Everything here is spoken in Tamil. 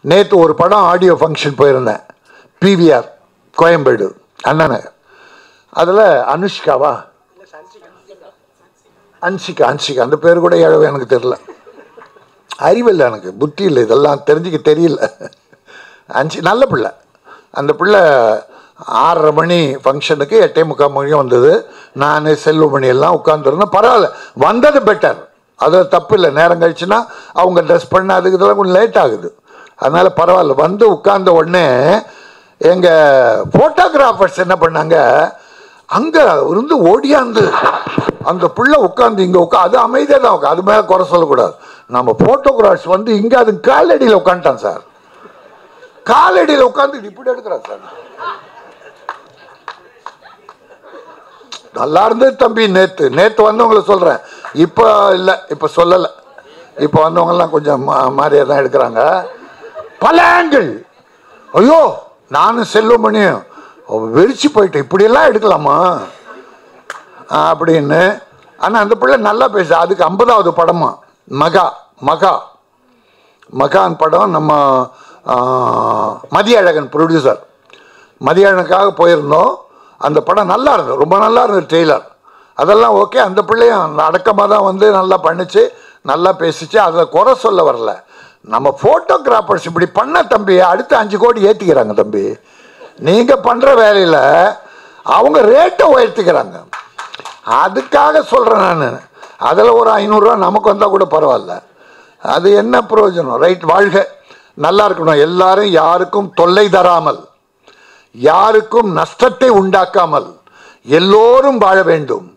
நேற்று ஒரு படம் ஆடியோ ஃபங்க்ஷன் போயிருந்தேன் பிவிஆர் கோயம்பேடு அண்ணா நகர் அதில் அனுஷ்காவா அன்சிகா அன்சிகா அந்த பேர் கூட எழவு எனக்கு தெரில அறிவில்லை எனக்கு புத்தி இல்லை இதெல்லாம் தெரிஞ்சுக்க தெரியல அஞ்சு நல்ல பிள்ளை அந்த பிள்ளை ஆறரை மணி ஃபங்க்ஷனுக்கு எட்டே முக்கால் மணியும் வந்தது நான் செல்வமணி எல்லாம் உட்காந்துருந்தேன் பரவாயில்ல வந்தது பெட்டர் அது தப்பு இல்லை நேரம் கழிச்சுன்னா அவங்க ட்ரெஸ் பண்ண அதுக்கு இதெல்லாம் கொஞ்சம் லேட் ஆகுது அதனால் பரவாயில்ல வந்து உட்கார்ந்த உடனே எங்கள் ஃபோட்டோகிராஃபர்ஸ் என்ன பண்ணாங்க அங்கே இருந்து ஓடியாந்து அந்த புள்ள உட்காந்து இங்கே உட்கா அது அமைதியாக தான் உட்கா அது மேலே குறை சொல்லக்கூடாது நம்ம ஃபோட்டோகிராஃப்ஸ் வந்து இங்கே அது காலடியில் உட்காந்துட்டான் சார் காலடியில் உட்காந்து இப்படி எடுக்கிறான் சார் நல்லா இருந்தது தம்பி நேத்து நேத்து வந்தவங்கள சொல்றேன் இப்போ இல்லை இப்போ சொல்லலை இப்போ வந்தவங்கலாம் கொஞ்சம் மா- மாறியா தான் எடுக்கிறாங்க பல ஆங்கிள் ஐயோ நானும் செல்வமணியும் வெறிச்சு போயிட்டேன் இப்படியெல்லாம் எடுக்கலாமா ஆ, அப்படின்னு ஆனால் அந்த பிள்ளை நல்லா பேச அதுக்கு ஐம்பதாவது படமா மகா மகா மகான் படம் நம்ம ஆ, மதிய அழகன் ப்ரொடியூசர் மதிய அழகனுக்காக போயிருந்தோம் அந்த படம் நல்லா இருந்தது ரொம்ப நல்லா இருந்தது ட்ரெய்லர் அதெல்லாம் ஓகே அந்த பிள்ளையும் அடக்கமாக தான் வந்து நல்லா பண்ணிச்சு நல்லா பேசிச்சு அதில் குறை சொல்ல வரல நம்ம ஃபோட்டோகிராஃபர்ஸ் இப்படி பண்ண தம்பி அடுத்து அஞ்சு கோடி ஏற்றிக்கிறாங்க தம்பி நீங்கள் பண்ணுற வேலையில் அவங்க ரேட்டை உயர்த்திக்கிறாங்க அதுக்காக சொல்கிறேன் நான் அதில் ஒரு ஐநூறுரூவா நமக்கு வந்தால் கூட பரவாயில்ல அது என்ன பிரயோஜனம் ரைட் வாழ்க நல்லா இருக்கணும் எல்லாரும் யாருக்கும் தொல்லை தராமல் யாருக்கும் நஷ்டத்தை உண்டாக்காமல் எல்லோரும் வாழ வேண்டும்